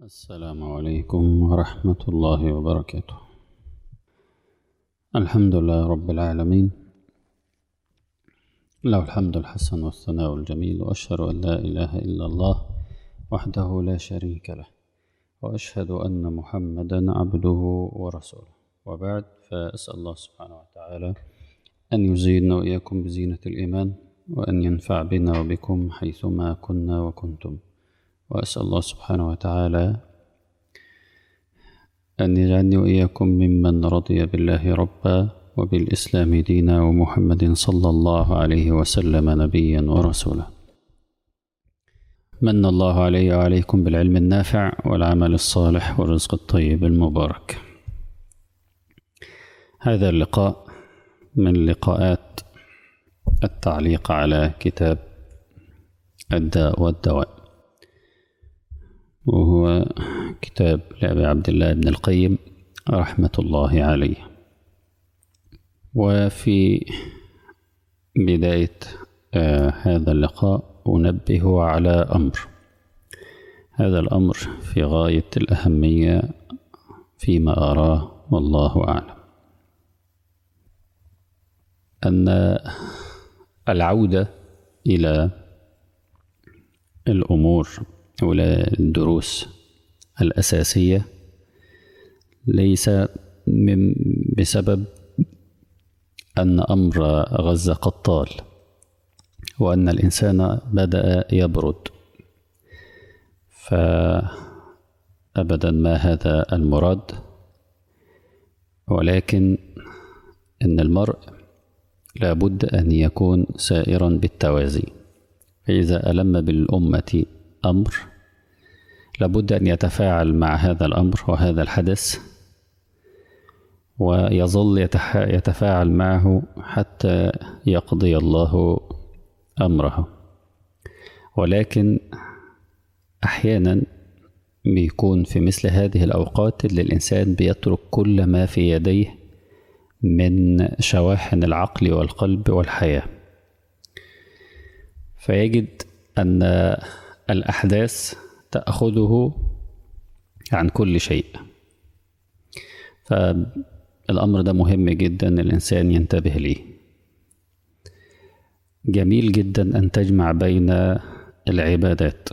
السلام عليكم ورحمة الله وبركاته الحمد لله رب العالمين له الحمد الحسن والثناء الجميل وأشهد أن لا إله إلا الله وحده لا شريك له وأشهد أن محمدا عبده ورسوله وبعد فأسأل الله سبحانه وتعالى أن يزيدنا وإياكم بزينة الإيمان وأن ينفع بنا وبكم حيثما كنا وكنتم وأسأل الله سبحانه وتعالى أن يجعلني وإياكم ممن رضي بالله ربا وبالإسلام دينا ومحمد صلى الله عليه وسلم نبيا ورسولا من الله علي وعليكم بالعلم النافع والعمل الصالح والرزق الطيب المبارك هذا اللقاء من لقاءات التعليق على كتاب الداء والدواء وهو كتاب لأبي عبد الله بن القيم رحمة الله عليه وفي بداية آه هذا اللقاء أنبه على أمر هذا الأمر في غاية الأهمية فيما أراه والله أعلم أن العودة إلى الأمور ولا الدروس الأساسية ليس من بسبب أن أمر غزة قد طال وأن الإنسان بدأ يبرد فأبدا ما هذا المراد ولكن إن المرء لابد أن يكون سائرا بالتوازي فإذا ألم بالأمة أمر لابد أن يتفاعل مع هذا الأمر وهذا الحدث ويظل يتفاعل معه حتى يقضي الله أمره ولكن أحيانا بيكون في مثل هذه الأوقات اللي الإنسان بيترك كل ما في يديه من شواحن العقل والقلب والحياة فيجد أن الأحداث تأخذه عن كل شيء فالأمر ده مهم جدا الإنسان ينتبه ليه جميل جدا أن تجمع بين العبادات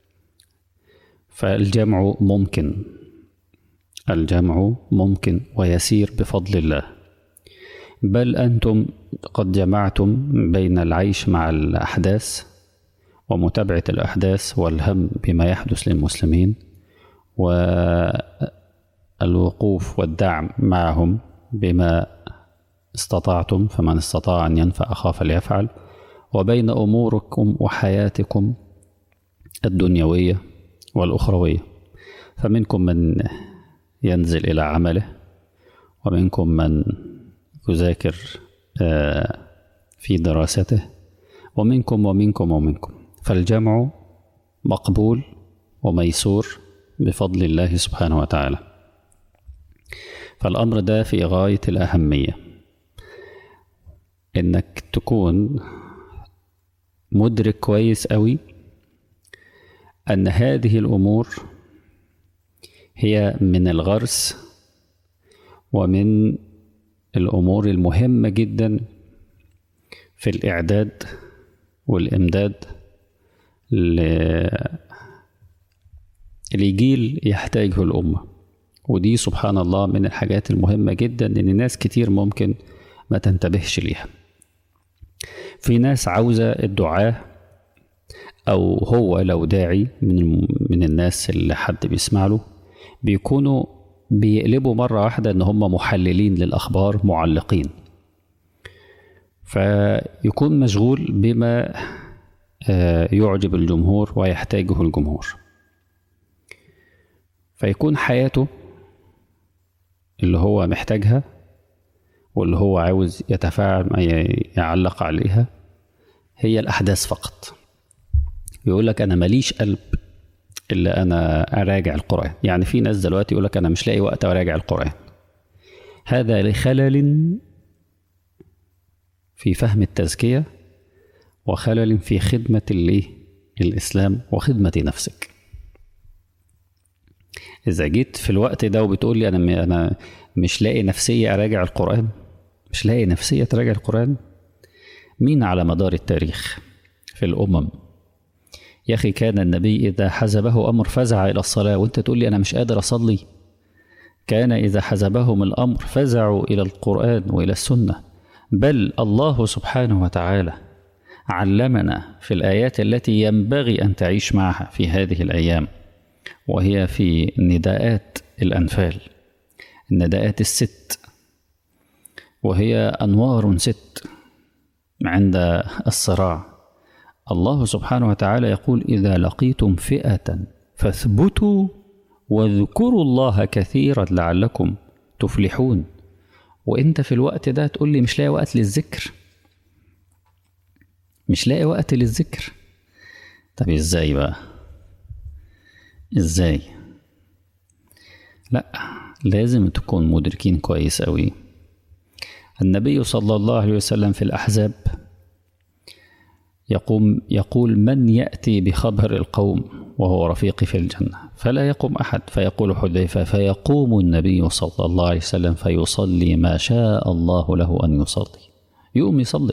فالجمع ممكن الجمع ممكن ويسير بفضل الله بل أنتم قد جمعتم بين العيش مع الأحداث ومتابعة الأحداث والهم بما يحدث للمسلمين والوقوف والدعم معهم بما استطعتم فمن استطاع أن ينفع أخاه فليفعل وبين أموركم وحياتكم الدنيوية والأخروية فمنكم من ينزل إلى عمله ومنكم من يذاكر في دراسته ومنكم ومنكم ومنكم فالجمع مقبول وميسور بفضل الله سبحانه وتعالى فالأمر ده في غاية الأهمية إنك تكون مدرك كويس قوي أن هذه الأمور هي من الغرس ومن الأمور المهمة جدا في الإعداد والإمداد لجيل يحتاجه الأمة ودي سبحان الله من الحاجات المهمة جدا إن ناس كتير ممكن ما تنتبهش ليها في ناس عاوزة الدعاة أو هو لو داعي من من الناس اللي حد بيسمع له بيكونوا بيقلبوا مرة واحدة إن هم محللين للأخبار معلقين فيكون مشغول بما يعجب الجمهور ويحتاجه الجمهور فيكون حياته اللي هو محتاجها واللي هو عاوز يتفاعل يعلق عليها هي الأحداث فقط يقول لك أنا ماليش قلب إلا أنا أراجع القرآن يعني في ناس دلوقتي يقول لك أنا مش لاقي وقت أراجع القرآن هذا لخلل في فهم التزكية وخلل في خدمة الايه الإسلام وخدمة نفسك إذا جيت في الوقت ده وبتقول لي أنا أنا مش لاقي نفسية أراجع القرآن مش لاقي نفسية تراجع القرآن مين على مدار التاريخ في الأمم يا أخي كان النبي إذا حزبه أمر فزع إلى الصلاة وأنت تقول لي أنا مش قادر أصلي كان إذا حزبهم الأمر فزعوا إلى القرآن وإلى السنة بل الله سبحانه وتعالى علمنا في الآيات التي ينبغي أن تعيش معها في هذه الأيام وهي في نداءات الأنفال النداءات الست وهي أنوار ست عند الصراع الله سبحانه وتعالى يقول إذا لقيتم فئة فاثبتوا واذكروا الله كثيرا لعلكم تفلحون وانت في الوقت ده تقول لي مش لاقي وقت للذكر مش لاقي وقت للذكر طب ازاي بقى ازاي لا لازم تكون مدركين كويس قوي النبي صلى الله عليه وسلم في الأحزاب يقوم يقول من يأتي بخبر القوم وهو رفيقي في الجنة فلا يقوم أحد فيقول حذيفة فيقوم النبي صلى الله عليه وسلم فيصلي ما شاء الله له أن يصلي يقوم يصلي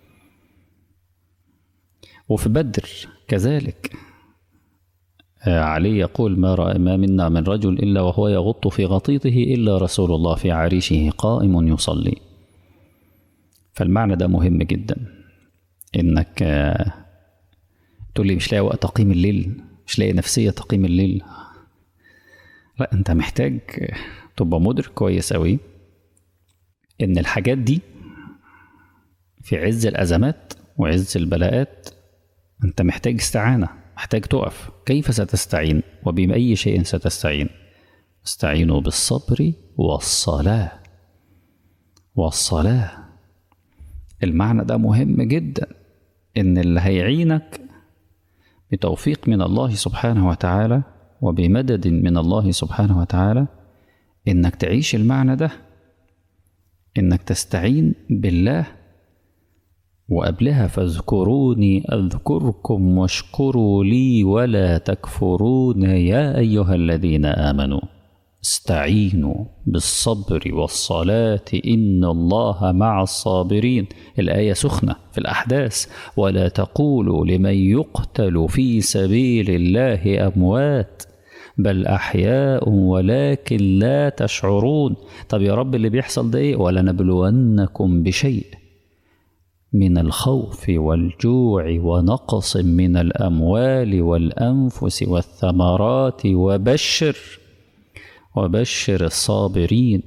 وفي بدر كذلك علي يقول ما رأى ما منا من رجل إلا وهو يغط في غطيطه إلا رسول الله في عريشه قائم يصلي فالمعنى ده مهم جدا إنك تقول لي مش لاقي وقت أقيم الليل مش لاقي نفسية تقيم الليل لا أنت محتاج تبقى مدرك كويس أوي إن الحاجات دي في عز الأزمات وعز البلاءات أنت محتاج استعانة محتاج تقف كيف ستستعين وبأي شيء ستستعين استعينوا بالصبر والصلاة والصلاة المعنى ده مهم جدا إن اللي هيعينك بتوفيق من الله سبحانه وتعالى وبمدد من الله سبحانه وتعالى إنك تعيش المعنى ده إنك تستعين بالله وقبلها فاذكروني أذكركم واشكروا لي ولا تكفرون يا أيها الذين آمنوا استعينوا بالصبر والصلاة إن الله مع الصابرين الآية سخنة في الأحداث ولا تقولوا لمن يقتل في سبيل الله أموات بل أحياء ولكن لا تشعرون طب يا رب اللي بيحصل ده إيه ولنبلونكم بشيء من الخوف والجوع ونقص من الاموال والانفس والثمرات وبشر وبشر الصابرين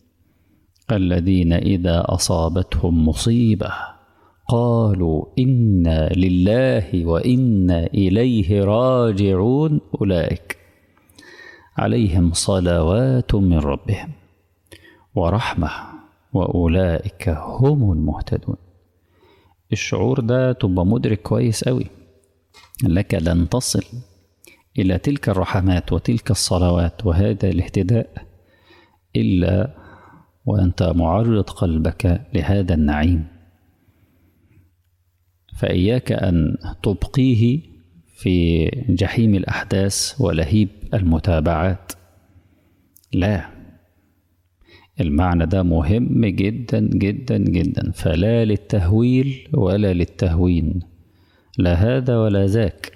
الذين اذا اصابتهم مصيبه قالوا انا لله وانا اليه راجعون اولئك عليهم صلوات من ربهم ورحمه واولئك هم المهتدون الشعور ده تبقى مدرك كويس قوي لك لن تصل إلى تلك الرحمات وتلك الصلوات وهذا الاهتداء إلا وأنت معرض قلبك لهذا النعيم فإياك أن تبقيه في جحيم الأحداث ولهيب المتابعات لا المعنى ده مهم جدا جدا جدا فلا للتهويل ولا للتهوين لا هذا ولا ذاك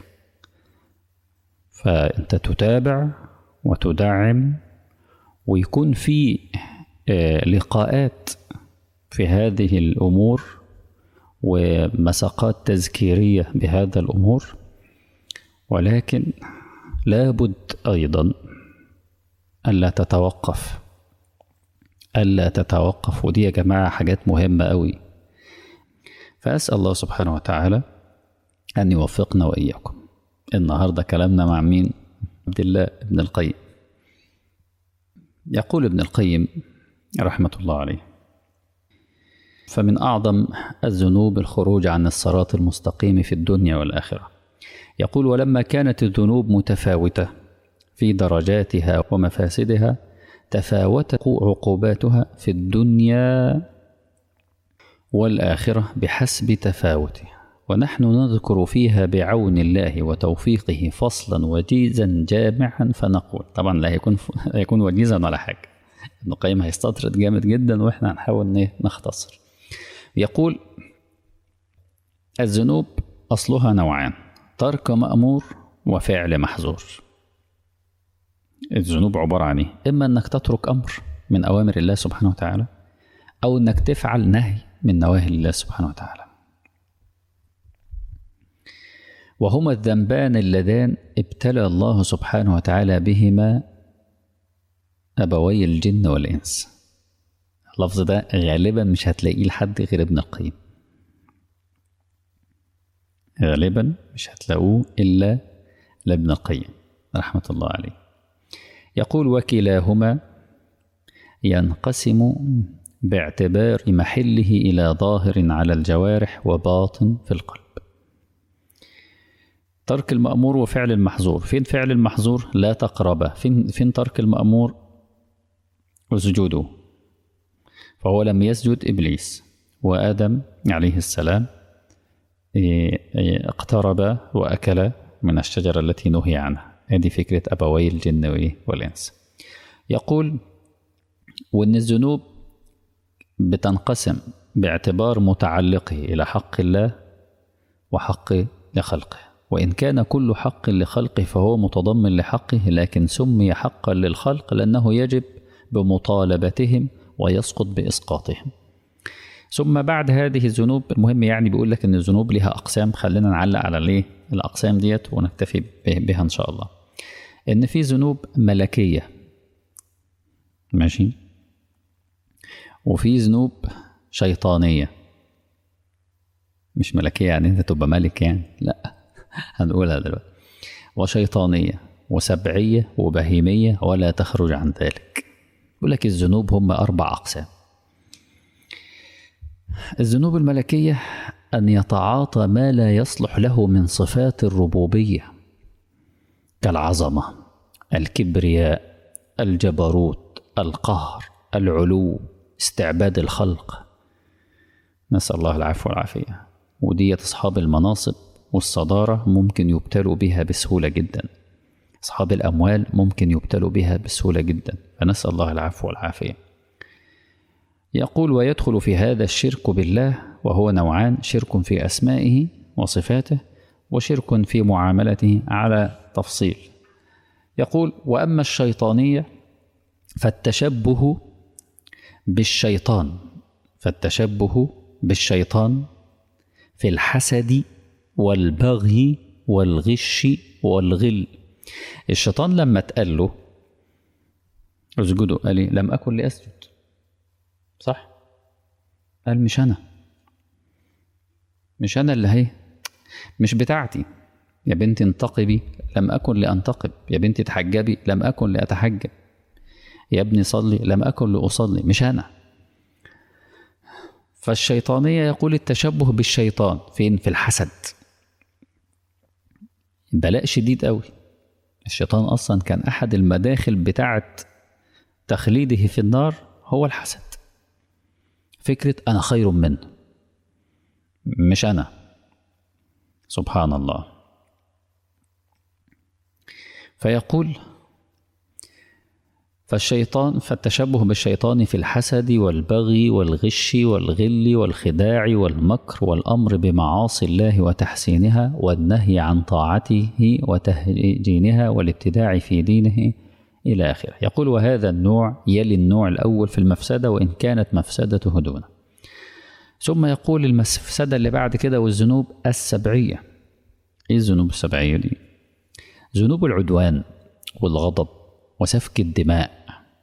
فانت تتابع وتدعم ويكون في لقاءات في هذه الامور ومساقات تذكيريه بهذا الامور ولكن لابد ايضا الا تتوقف ألا تتوقف ودي يا جماعة حاجات مهمة أوي فأسأل الله سبحانه وتعالى أن يوفقنا وإياكم النهاردة كلامنا مع مين؟ عبد الله ابن القيم يقول ابن القيم رحمة الله عليه فمن أعظم الذنوب الخروج عن الصراط المستقيم في الدنيا والآخرة يقول ولما كانت الذنوب متفاوتة في درجاتها ومفاسدها تفاوتت عقوباتها في الدنيا والآخرة بحسب تفاوتها ونحن نذكر فيها بعون الله وتوفيقه فصلا وجيزا جامعا فنقول طبعا لا هيكون لا هيكون وجيزا ولا حاجه ابن القيم هيستطرد جامد جدا واحنا هنحاول نختصر يقول الذنوب اصلها نوعان ترك مامور وفعل محظور الذنوب عباره عن ايه اما انك تترك امر من اوامر الله سبحانه وتعالى او انك تفعل نهي من نواهي الله سبحانه وتعالى وهما الذنبان اللذان ابتلى الله سبحانه وتعالى بهما أبوي الجن والإنس اللفظ ده غالبا مش هتلاقيه لحد غير ابن القيم غالبا مش هتلاقوه إلا لابن القيم رحمة الله عليه يقول وكلاهما ينقسم باعتبار محله إلى ظاهر على الجوارح وباطن في القلب ترك المأمور وفعل المحظور فين فعل المحظور لا تقربه فين, فين ترك المأمور وسجوده فهو لم يسجد إبليس وآدم عليه السلام اقترب وأكل من الشجرة التي نهي عنها هذه فكرة أبوي الجن والإنس يقول وأن الذنوب بتنقسم باعتبار متعلقه إلى حق الله وحق لخلقه وإن كان كل حق لخلقه فهو متضمن لحقه لكن سمي حقا للخلق لأنه يجب بمطالبتهم ويسقط بإسقاطهم ثم بعد هذه الذنوب المهم يعني بيقول لك ان الذنوب لها اقسام خلينا نعلق على الايه الاقسام ديت ونكتفي بها ان شاء الله ان في ذنوب ملكيه ماشي وفي ذنوب شيطانيه مش ملكيه يعني انت تبقى ملك يعني لا هنقولها دلوقتي وشيطانيه وسبعيه وبهيميه ولا تخرج عن ذلك يقول لك الذنوب هم اربع اقسام الذنوب الملكية أن يتعاطى ما لا يصلح له من صفات الربوبية كالعظمة الكبرياء الجبروت القهر العلو استعباد الخلق نسأل الله العفو والعافية ودية أصحاب المناصب والصدارة ممكن يبتلوا بها بسهولة جدا أصحاب الأموال ممكن يبتلوا بها بسهولة جدا فنسأل الله العفو والعافية يقول ويدخل في هذا الشرك بالله وهو نوعان شرك في اسمائه وصفاته وشرك في معاملته على تفصيل يقول واما الشيطانيه فالتشبه بالشيطان فالتشبه بالشيطان في الحسد والبغي والغش والغل الشيطان لما اتقال له اسجدوا قال لي لم اكن لاسجد صح قال مش انا مش انا اللي هي مش بتاعتي يا بنتي انتقبي لم اكن لانتقب يا بنتي تحجبي لم اكن لاتحجب يا ابني صلي لم اكن لاصلي مش انا فالشيطانيه يقول التشبه بالشيطان فين في الحسد بلاء شديد قوي الشيطان اصلا كان احد المداخل بتاعه تخليده في النار هو الحسد فكرة أنا خير منه مش أنا سبحان الله فيقول فالشيطان فالتشبه بالشيطان في الحسد والبغي والغش والغل والخداع والمكر والأمر بمعاصي الله وتحسينها والنهي عن طاعته وتهجينها والابتداع في دينه إلى آخره يقول وهذا النوع يلي النوع الأول في المفسدة وإن كانت مفسدته دونه ثم يقول المفسدة اللي بعد كده والذنوب السبعية إيه الذنوب السبعية دي؟ ذنوب العدوان والغضب وسفك الدماء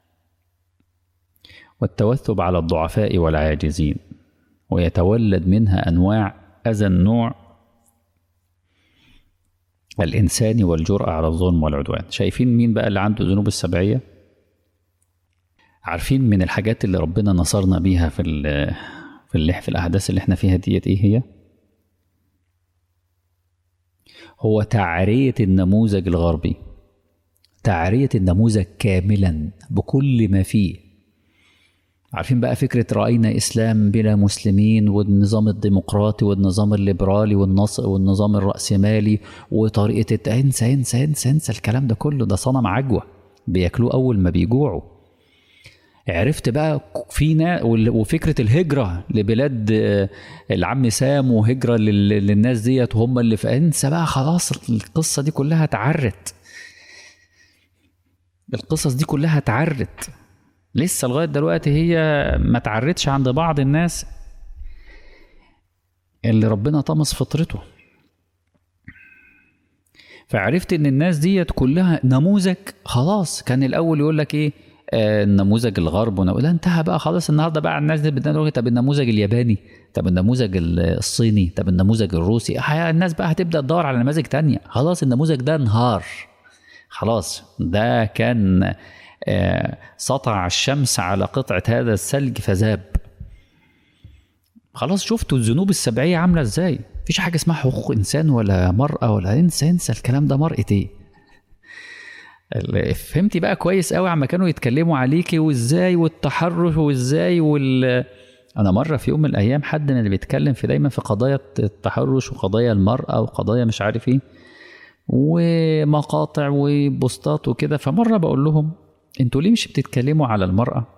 والتوثب على الضعفاء والعاجزين ويتولد منها أنواع أذى النوع الإنساني والجرأة على الظلم والعدوان شايفين مين بقى اللي عنده ذنوب السبعية عارفين من الحاجات اللي ربنا نصرنا بيها في في اللي في الأحداث اللي احنا فيها ديت إيه هي هو تعرية النموذج الغربي تعرية النموذج كاملا بكل ما فيه عارفين بقى فكرة رأينا إسلام بلا مسلمين والنظام الديمقراطي والنظام الليبرالي والنص والنظام الرأسمالي وطريقة الت- انسى انسى انسى انسى الكلام ده كله ده صنم عجوة بياكلوه أول ما بيجوعوا عرفت بقى في نا وال- وفكرة الهجرة لبلاد آه، العم سام وهجرة لل- للناس ديت وهم اللي في انسى بقى خلاص القصة دي كلها اتعرت القصص دي كلها اتعرت لسه لغايه دلوقتي هي ما تعرتش عند بعض الناس اللي ربنا طمس فطرته فعرفت ان الناس ديت كلها نموذج خلاص كان الاول يقول لك ايه آه النموذج الغرب ونقول لا انتهى بقى خلاص النهارده بقى الناس دي بدنا نقول طب النموذج الياباني طب النموذج الصيني طب النموذج الروسي ح- الناس بقى هتبدا تدور على نماذج تانية خلاص النموذج ده انهار خلاص ده كان آه، سطع الشمس على قطعة هذا الثلج فذاب خلاص شفتوا الذنوب السبعية عاملة ازاي مفيش حاجة اسمها حقوق إنسان ولا مرأة ولا انسى انسى الكلام ده مرأة ايه ال- فهمتي بقى كويس قوي عما كانوا يتكلموا عليكي وازاي والتحرش وازاي وال انا مره في يوم من الايام حد من اللي بيتكلم في دايما في قضايا التحرش وقضايا المراه وقضايا مش عارف ايه ومقاطع وبوستات وكده فمره بقول لهم انتوا ليه مش بتتكلموا على المراه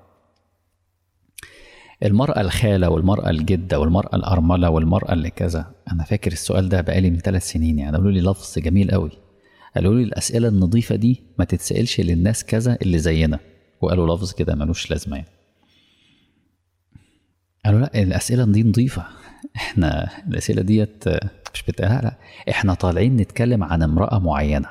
المرأة الخالة والمرأة الجدة والمرأة الأرملة والمرأة اللي كذا أنا فاكر السؤال ده بقالي من ثلاث سنين يعني قالوا لي لفظ جميل قوي قالوا لي الأسئلة النظيفة دي ما تتسألش للناس كذا اللي زينا وقالوا لفظ كده ملوش لازمة يعني. قالوا لا الأسئلة دي نظيفة احنا الأسئلة ديت مش بتاعها لا احنا طالعين نتكلم عن امرأة معينة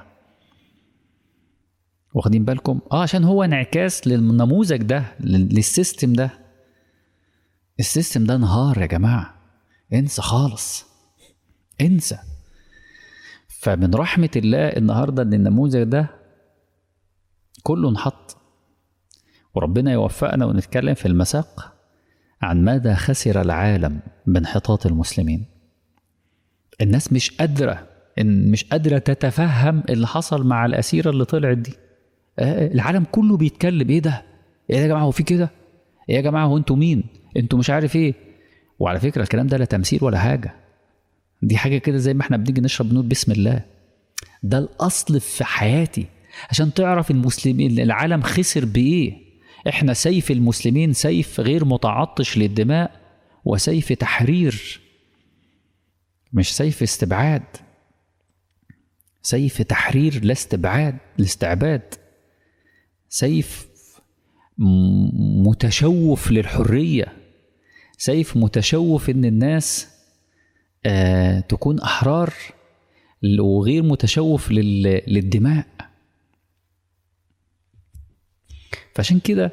واخدين بالكم اه عشان هو انعكاس للنموذج ده لل- للسيستم ده السيستم ده انهار يا جماعة انسى خالص انسى فمن رحمة الله النهاردة ان النموذج ده كله انحط وربنا يوفقنا ونتكلم في المساق عن ماذا خسر العالم بانحطاط المسلمين الناس مش قادرة إن مش قادرة تتفهم اللي حصل مع الأسيرة اللي طلعت دي آه، العالم كله بيتكلم ايه ده ايه يا جماعة هو في كده ايه يا جماعة هو انتوا مين انتوا مش عارف ايه وعلى فكرة الكلام ده لا تمثيل ولا حاجة دي حاجة كده زي ما احنا بنيجي نشرب نور بسم الله ده الأصل في حياتي عشان تعرف المسلمين العالم خسر بإيه احنا سيف المسلمين سيف غير متعطش للدماء وسيف تحرير مش سيف استبعاد سيف تحرير لا استبعاد الاستعباد سيف م- متشوف للحرية سيف متشوف ان الناس آه تكون احرار وغير متشوف لل- للدماء فعشان كده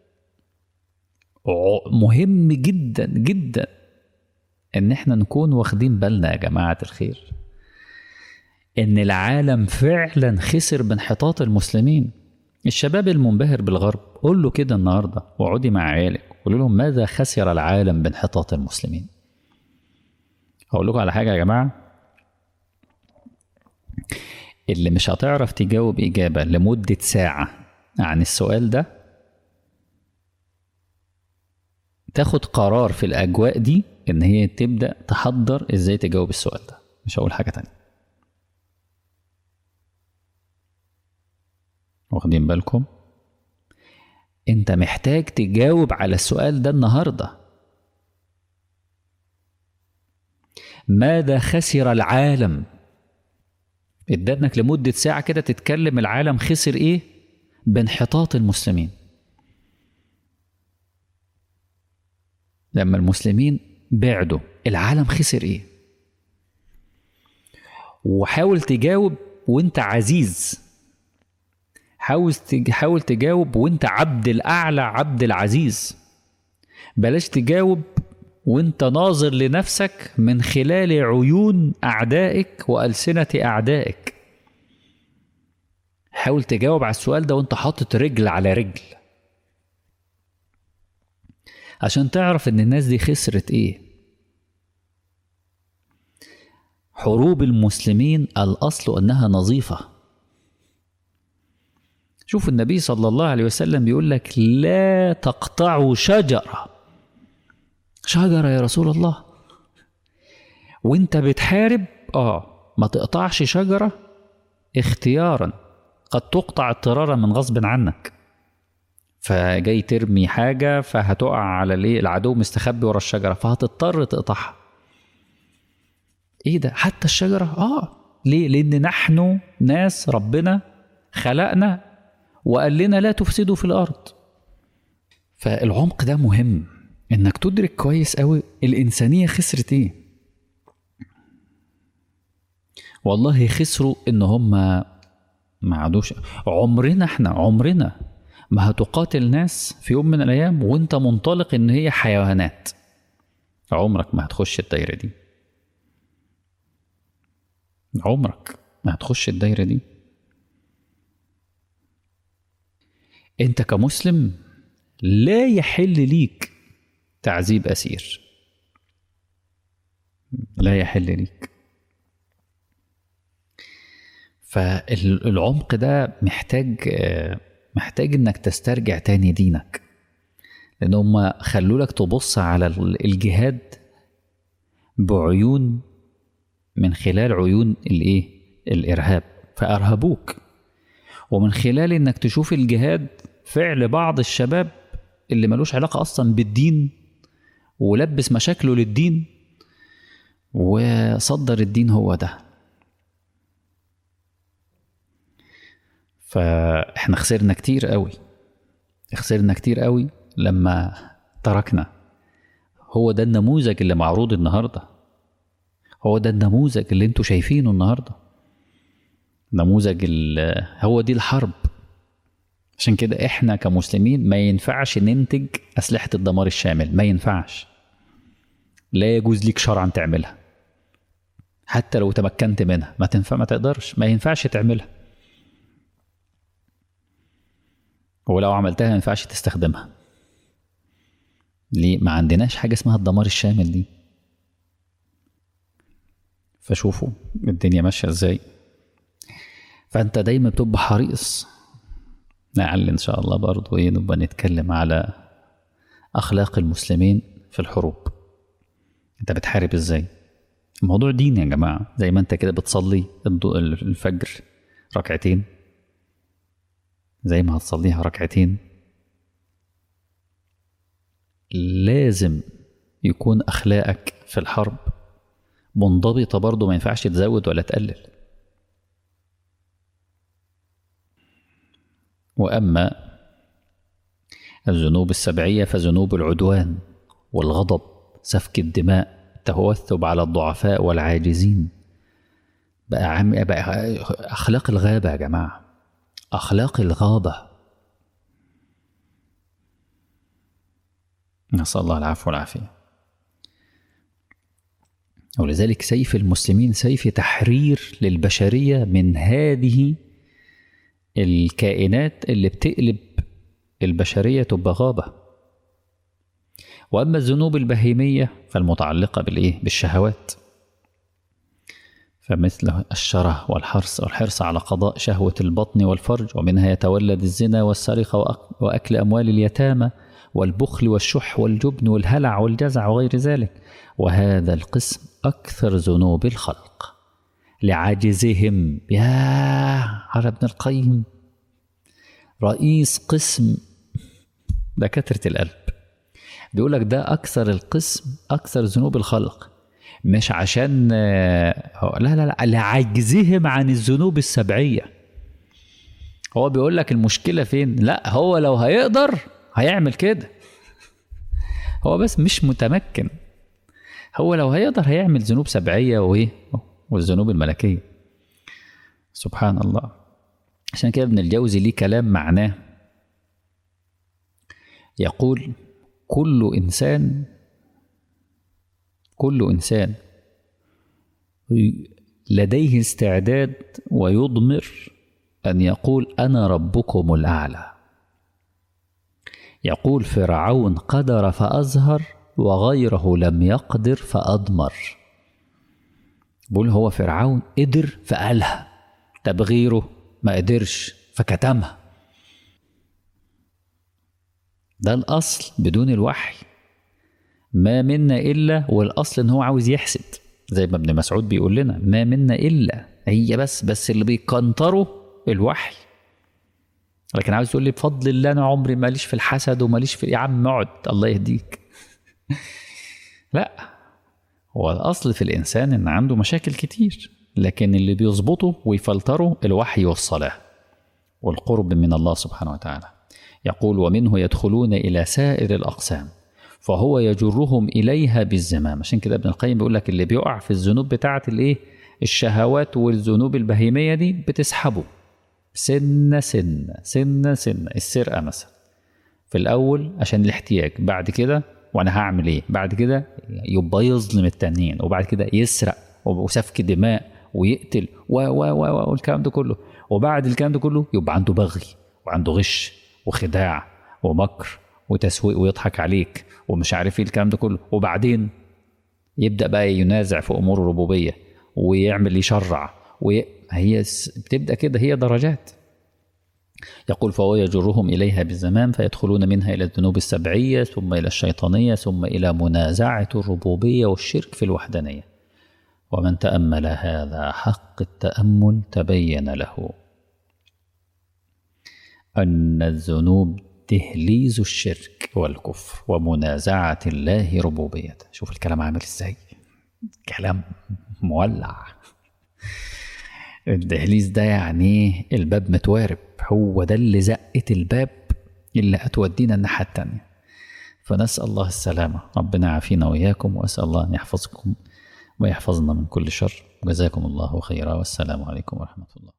ع- مهم جدا جدا ان احنا نكون واخدين بالنا يا جماعة الخير ان العالم فعلا خسر بانحطاط المسلمين الشباب المنبهر بالغرب قول له كده النهارده واقعدي مع عيالك قول لهم ماذا خسر العالم بانحطاط المسلمين هقول لكم على حاجه يا جماعه اللي مش هتعرف تجاوب اجابه لمده ساعه عن السؤال ده تاخد قرار في الاجواء دي ان هي تبدا تحضر ازاي تجاوب السؤال ده مش هقول حاجه تانية واخدين بالكم انت محتاج تجاوب على السؤال ده النهارده ماذا خسر العالم ادانك لمدة ساعة كده تتكلم العالم خسر ايه بانحطاط المسلمين لما المسلمين بعدوا العالم خسر ايه وحاول تجاوب وانت عزيز حاول تج- حاول تجاوب وانت عبد الاعلى عبد العزيز بلاش تجاوب وانت ناظر لنفسك من خلال عيون اعدائك والسنه اعدائك حاول تجاوب على السؤال ده وانت حاطط رجل على رجل عشان تعرف ان الناس دي خسرت ايه حروب المسلمين الاصل انها نظيفه شوف النبي صلى الله عليه وسلم بيقول لك لا تقطعوا شجرة شجرة يا رسول الله وانت بتحارب اه ما تقطعش شجرة اختيارا قد تقطع اضطرارا من غصب عنك فجاي ترمي حاجة فهتقع على الايه العدو مستخبي ورا الشجرة فهتضطر تقطعها ايه ده حتى الشجرة اه ليه لان نحن ناس ربنا خلقنا وقال لنا لا تفسدوا في الارض فالعمق ده مهم انك تدرك كويس قوي الانسانيه خسرت ايه والله خسروا ان هم ما عادوش عمرنا احنا عمرنا ما هتقاتل ناس في يوم من الايام وانت منطلق ان هي حيوانات عمرك ما هتخش الدايره دي عمرك ما هتخش الدايره دي انت كمسلم لا يحل ليك تعذيب اسير لا يحل ليك فالعمق ده محتاج محتاج انك تسترجع تاني دينك لان هم خلوا لك تبص على الجهاد بعيون من خلال عيون الايه الارهاب فارهبوك ومن خلال انك تشوف الجهاد فعل بعض الشباب اللي ملوش علاقة أصلا بالدين ولبس مشاكله للدين وصدر الدين هو ده فاحنا خسرنا كتير قوي خسرنا كتير قوي لما تركنا هو ده النموذج اللي معروض النهارده هو ده النموذج اللي انتوا شايفينه النهارده نموذج هو دي الحرب عشان كده احنا كمسلمين ما ينفعش ننتج اسلحه الدمار الشامل ما ينفعش لا يجوز ليك شرعا تعملها حتى لو تمكنت منها ما تنفع ما تقدرش ما ينفعش تعملها ولو عملتها ما ينفعش تستخدمها ليه ما عندناش حاجه اسمها الدمار الشامل دي فشوفوا الدنيا ماشيه ازاي فانت دايما بتبقى حريص لعل ان شاء الله برضو ايه نبقى نتكلم على اخلاق المسلمين في الحروب انت بتحارب ازاي الموضوع دين يا جماعه زي ما انت كده بتصلي الفجر ركعتين زي ما هتصليها ركعتين لازم يكون اخلاقك في الحرب منضبطه برضه ما ينفعش تزود ولا تقلل واما الذنوب السبعيه فذنوب العدوان والغضب سفك الدماء التوثب على الضعفاء والعاجزين بقى, عم بقى اخلاق الغابه يا جماعه اخلاق الغابه نسال الله العفو والعافيه ولذلك سيف المسلمين سيف تحرير للبشريه من هذه الكائنات اللي بتقلب البشريه تبقى غابه واما الذنوب البهيميه فالمتعلقه بالايه بالشهوات فمثل الشره والحرص والحرص على قضاء شهوه البطن والفرج ومنها يتولد الزنا والسرقه واكل اموال اليتامى والبخل والشح والجبن والهلع والجزع وغير ذلك وهذا القسم اكثر ذنوب الخلق لعاجزهم يا على ابن القيم رئيس قسم دكاتره القلب بيقول لك ده اكثر القسم اكثر ذنوب الخلق مش عشان لا لا لا لعجزهم عن الذنوب السبعيه هو بيقول لك المشكله فين لا هو لو هيقدر هيعمل كده هو بس مش متمكن هو لو هيقدر هيعمل ذنوب سبعيه وايه والذنوب الملكيه سبحان الله عشان كده ابن الجوزي ليه كلام معناه يقول كل انسان كل انسان لديه استعداد ويضمر ان يقول انا ربكم الاعلى يقول فرعون قدر فازهر وغيره لم يقدر فاضمر بقول هو فرعون قدر فقالها طب غيره ما قدرش فكتمها ده الأصل بدون الوحي ما منا إلا والأصل إن هو عاوز يحسد زي ما ابن مسعود بيقول لنا ما منا إلا هي بس بس اللي بيكنتروا الوحي لكن عاوز تقول لي بفضل الله أنا عمري ماليش في الحسد وماليش في يا عم اقعد الله يهديك لا هو الأصل في الإنسان إن عنده مشاكل كتير لكن اللي بيظبطه ويفلتره الوحي والصلاة والقرب من الله سبحانه وتعالى يقول ومنه يدخلون إلى سائر الأقسام فهو يجرهم إليها بالزمام عشان كده ابن القيم بيقول لك اللي بيقع في الذنوب بتاعة الإيه الشهوات والذنوب البهيمية دي بتسحبه سنة سنة سنة سنة السرقة مثلا في الأول عشان الاحتياج بعد كده وأنا هعمل إيه بعد كده يبقى يظلم التانيين وبعد كده يسرق وسفك دماء ويقتل و و و والكلام ده كله وبعد الكلام ده كله يبقى عنده بغي وعنده غش وخداع ومكر وتسويق ويضحك عليك ومش عارف ايه الكلام ده كله وبعدين يبدا بقى ينازع في امور الربوبيه ويعمل يشرع وهي بتبدا كده هي درجات يقول فهو يجرهم اليها بالزمان فيدخلون منها الى الذنوب السبعيه ثم الى الشيطانيه ثم الى منازعه الربوبيه والشرك في الوحدانيه ومن تامل هذا حق التامل تبين له ان الذنوب تهليز الشرك والكفر ومنازعه الله ربوبيته شوف الكلام عامل ازاي كلام مولع الدهليز ده يعني الباب متوارب هو ده اللي زقت الباب اللي هتودينا الناحيه التانيه فنسال الله السلامه ربنا يعافينا واياكم واسال الله ان يحفظكم ويحفظنا من كل شر جزاكم الله خيرا والسلام عليكم ورحمة الله